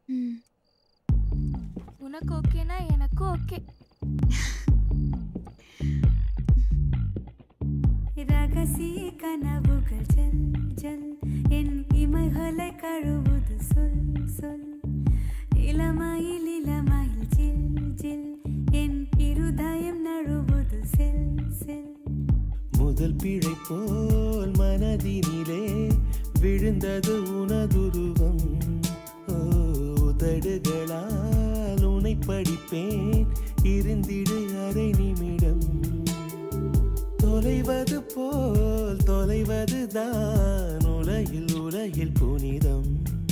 ம் உனக்கு ஓகேனா எனக்கும் ஓகே ரகசிய கனவுகள் ஜல் ஜல் என் இமைகளை கழுவுது சொல் சொல் இளமையில் இளமையில் ஜில் ஜில் என் இருதயம் நழுவுது செல் செல் முதல் பிழை போல் மனதினிலே விழுந்தது உனதுருவம் ஓ, உதடுகளால் உனை படிப்பேன் இருந்திடு அரை நிமிடம் தொலைவது போல் தொலைவதுதான் உலகில் உலகில் புனிதம்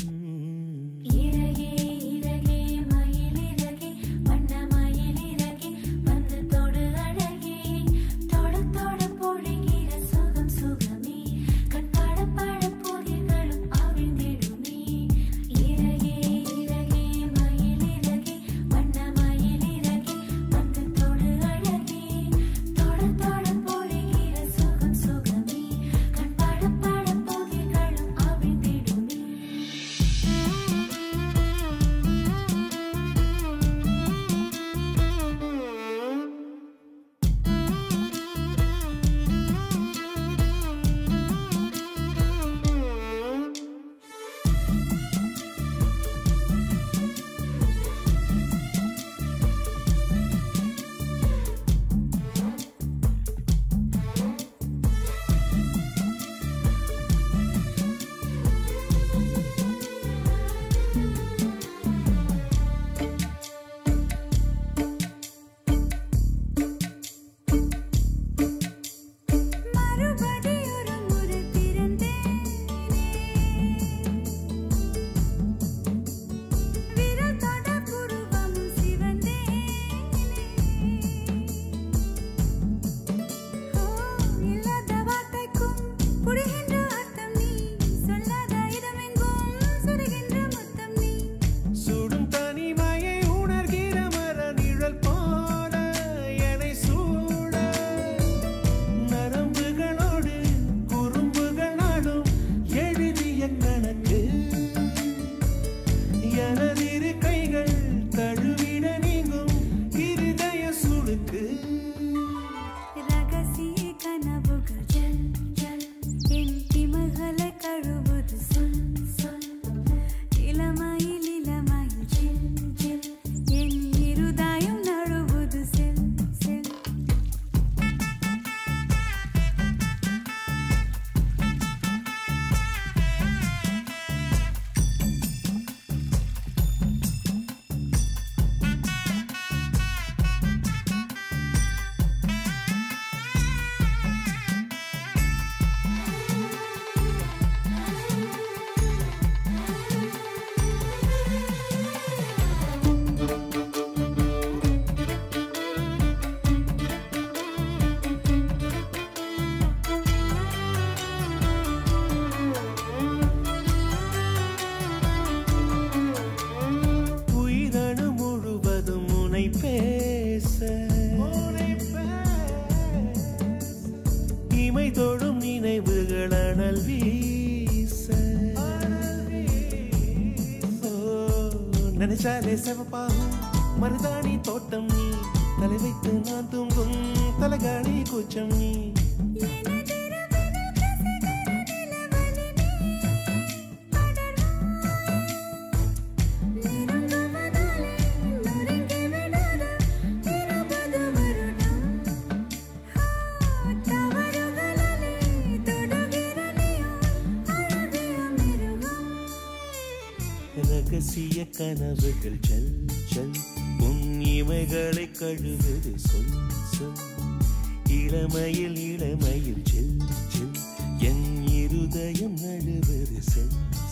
இறகே இறகே மயில் இறகே வண்ண மயில் இறகே வந்து தொடு அழகே தொட தொட பொழிகிற சுகம் சுகமே கண்பட பட பொதிகளும் அவிழ்ந்திடுமே இறகே இறகே மயில் இறகே வண்ண மயில் இறகே வந்து தொடு அழகே தொட தொட பொழிகிற சுகம் சுகமே கண்பட பட பொதிகளும் அவிழ்ந்திடுமே மறுபடி ஒரு முறை பிறந்தேனே விரல் தொட புருவமும் சிவந்தேனே ஓ இல்லாத வார்த்தைக்கும் புரிகின்ற அர்த்தம் நீ சொல்லாத இடமெங்கும் சுடுகின்ற முத்தம் நீ சுடும் தனிமையை உணர்கிற மர நிழல் போல என்னை சூட நரம்புகளோடு குறும்புகளாலும் எழுதிய கணக்கு எனதிரு கைகள் தழுவிட நீங்கும் இருதய சுடுக்கு ரகசிய கனவுகள் ஜல் ஜல் என் இமைகளை கழுவுது சொல் சொல் இளமையில் இளமையில் ஜில் ஜில் என் இருதயம் நழுவுது செல் செல் உயிரணு முழுவதும் உனை பேச இமை தொடும் நினைவுகள் அனல் வீச ஓ, நினைச்சாலே செவப்பாகும் மருதாணி தோட்டம் நீ தலை வைத்து நான் தூங்கும் தலகாணி கூச்சம் நீ ரகசிய கனவுகள் ஜல் ஜல் உன் இமைகளை கழுவுது சொல் சொல் இளமையில் இளமையில் ஜில் ஜில் என் இருதயம் நழுவது செல்